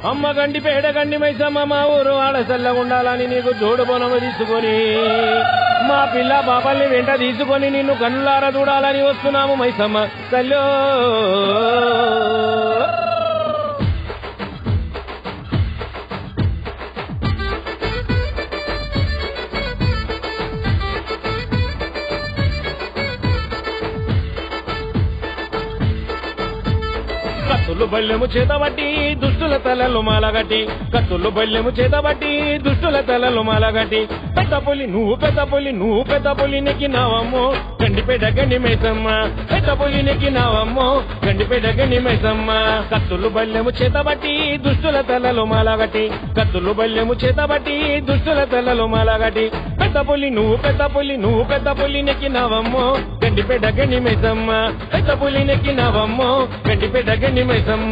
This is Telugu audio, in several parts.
అమ్మ గండి పేడ గండి మైసమ్మ మా ఊరు ఆడసల్ల ఉండాలని నీకు జోడు బొనము తీసుకొని మా పిల్ల పాపల్ని వెంట తీసుకొని నిన్ను కన్నులార చూడాలని వస్తున్నాము మైసమ్మ తల్లో కత్తులు బల్లెము చేతబట్టి దుష్టుల తలలు మాలగట్టి కత్తులు బల్లెము చేతబట్టి దుష్టుల తలలు మాలగట్టి పెద్ద పులి నువ్వు పెద్ద పులి నువ్వు పెద్ద పులి నెక్కినావమ్మో గండిపేట గండి మైసమ్మ పెద్ద పులి నెక్కినావమ్మో గండిపేట గండి మైసమ్మ కత్తులు బల్లెము చేతబట్టి దుష్టుల తలలు మాలగట్టి కత్తులు బల్లెము చేతబట్టి దుష్టుల తలలు మాలగట్టి పెద్ద పులి నువ్వు పెద్ద పులి నువ్వు పెద్ద పులి నెక్కినావమ్మో గండిపేట గండి మైసమ్మ పెద్ద పులి నెక్కినావమ్మో గండిపేట గండి మైసమ్మ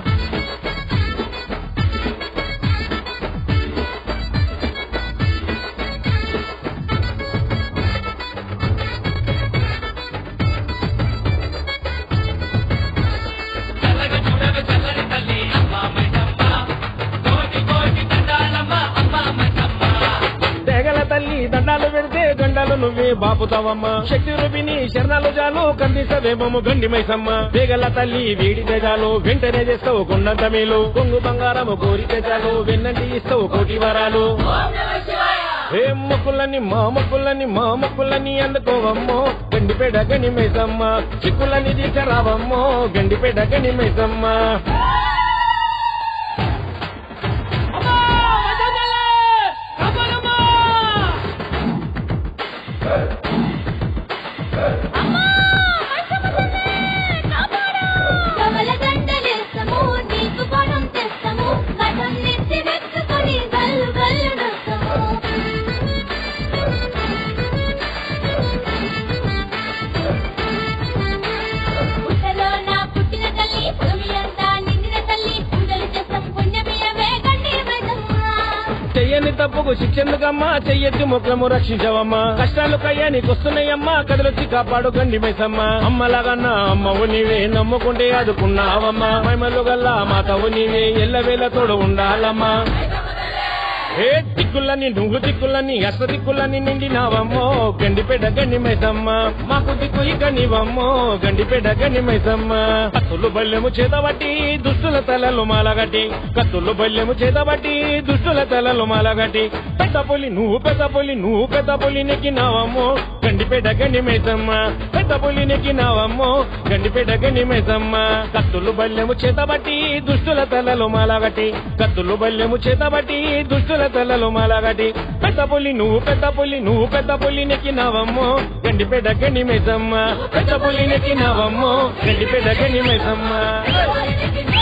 తెగల తల్లి దండాలు పెడితే గండాలు నువ్వే బాపుతావమ్మా శక్తి రూపిణి శరణాలు జాలు కందిసవేమము గండి మైసమ్మ తెగల తల్లి వీడి తెజాలు వెంటనే చేస్తావు కొండంత మేలు కొంగు బంగారము కోరి తెజాలు వెన్నంటి ఇస్తావు కోటి వరాలు ఏ మొక్కులని మా మొక్కులని మా మొక్కులని అందుకోవమ్మో గండిపేట గని మైసమ్మ చిక్కులని తీసుకురావమ్మో గండిపేట గని మైసమ్మ కమల గంటలేస్తాము నీకు కొనం తెస్తాము కథం నెత్తి వెక్కుకొని గల్లు గల్లు నొస్తాము పుట్టలో నా పుట్టిన తల్లి భూమి అంతా నిండిన తల్లి పూజలు చేస్తాం పుణ్యమియమే గండి మైసమ్మ చెయ్యని తప్పుకు శిక్షెందుకమ్మా చెయ్యెత్తి ముఖము రక్షించవమ్మా కష్టాలు కయ్యా నీకొస్తున్నాయమ్మా కదలొచ్చి కాపాడు గండి మైసమ్మ అమ్మలాగన్నా అమ్మవు నీవే నమ్ముకుంటే అదుకున్నావమ్మా మైమలు గల్లా మాతవు నీవే ఎల్లవేళ తోడు ఉండాలమ్మా ఏ దిక్కులని నువ్వు దిక్కులని అష్ట దిక్కులని నిండినావమ్మో గండిపేట గండి మైసమ్మ మాకు దిక్కు ఇక నీవమ్మో గండిపేట గండి మైసమ్మ కత్తులు బల్లెము చేతబట్టి దుష్టుల తలలు మాలగట్టి కత్తులు బల్లెము చేతబట్టి దుష్టుల తలలు మాలగట్టి పెద్ద పులి నువ్వు పెద్ద పులి నువ్వు పెద్ద పులి నెక్కినావమ్మో గండిపేట గండి మైసమ్మ పెద్ద పులి నెక్కినావమ్మో గండిపేట గండి మైసమ్మ కత్తులు బల్లెము చేతబట్టి దుష్టుల తలలు మాలగట్టి కత్తులు బల్లెము చేతబట్టి దుష్టుల తలలు మాలగట్టి పెద్ద పులి నువ్వు పెద్ద పులి నువ్వు పెద్ద పులి నెక్కినావమ్మో గండిపేట గండి మైసమ్మ పెద్ద పులి నెక్కినావమ్మో గండిపేట గండి మైసమ్మ పుట్టలో